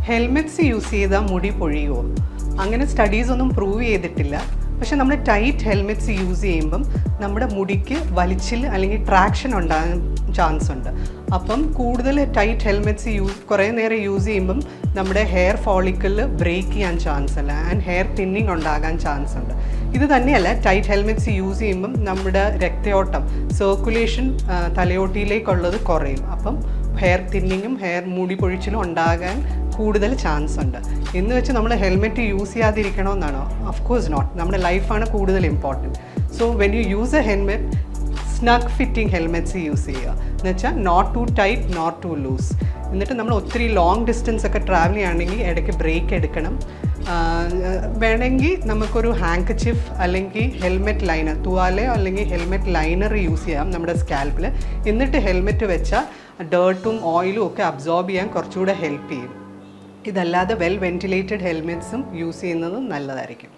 helmets use ചെയ്താൽ മുടി പൊഴിയുമോ അങ്ങനെ സ്റ്റഡീസ് ഒന്നും പ്രൂവ് ചെയ്തിട്ടില്ല പക്ഷെ നമ്മൾ ടൈറ്റ് ഹെൽമെറ്റ്സ് യൂസ് ചെയ്യുമ്പം നമ്മുടെ മുടിക്ക് വലിച്ചിൽ അല്ലെങ്കിൽ ട്രാക്ഷൻ ഉണ്ടാകാൻ ചാൻസ് ഉണ്ട് അപ്പം കൂടുതൽ ടൈറ്റ് ഹെൽമെറ്റ്സ് യൂസ് കുറേ നേരം യൂസ് ചെയ്യുമ്പം നമ്മുടെ ഹെയർ ഫോളിക്കിളിൽ ബ്രേക്ക് ചെയ്യാൻ ചാൻസ് അല്ല ആൻഡ് ഹെയർ തിന്നിങ് ഉണ്ടാകാൻ ചാൻസ് ഉണ്ട് ഇത് തന്നെയല്ല ടൈറ്റ് ഹെൽമെറ്റ്സ് യൂസ് ചെയ്യുമ്പം നമ്മുടെ രക്തയോട്ടം സർക്കുലേഷൻ തലയോട്ടിയിലേക്കുള്ളത് കുറയും അപ്പം ഹെയർ തിന്നിങ്ങും ഹെയർ മുടി പൊഴിച്ചിലും ഉണ്ടാകാൻ കൂടുതൽ ചാൻസ് ഉണ്ട് എന്ന് വെച്ച് നമ്മൾ ഹെൽമെറ്റ് യൂസ് ചെയ്യാതിരിക്കണമെന്നാണോ ഓഫ് കോഴ്സ് നോട്ട് നമ്മുടെ ലൈഫാണ് കൂടുതൽ important so when you use a helmet snug fitting helmets use ചെയ്യുക എന്ന് വെച്ചാൽ not too tight not too loose എന്നിട്ട് നമ്മൾ ഒത്തിരി ലോങ് ഡിസ്റ്റൻസ് ഒക്കെ ട്രാവൽ ചെയ്യുകയാണെങ്കിൽ ഇടയ്ക്ക് ബ്രേക്ക് എടുക്കണം വേണമെങ്കിൽ നമുക്കൊരു ഹാങ്ക് ചിഫ് അല്ലെങ്കിൽ ഹെൽമെറ്റ് ലൈനർ തുവാലയോ അല്ലെങ്കിൽ ഹെൽമെറ്റ് ലൈനർ യൂസ് ചെയ്യാം നമ്മുടെ സ്കാൽപ്പിൽ എന്നിട്ട് ഹെൽമെറ്റ് വെച്ചാൽ ഡേർട്ടും ഓയിലും ഒക്കെ അബ്സോർബ് ചെയ്യാൻ കുറച്ചുകൂടെ ഹെൽപ്പ് ചെയ്യും ഇതല്ലാതെ വെൽ വെൻറ്റിലേറ്റഡ് ഹെൽമെറ്റ്സും യൂസ് ചെയ്യുന്നതും നല്ലതായിരിക്കും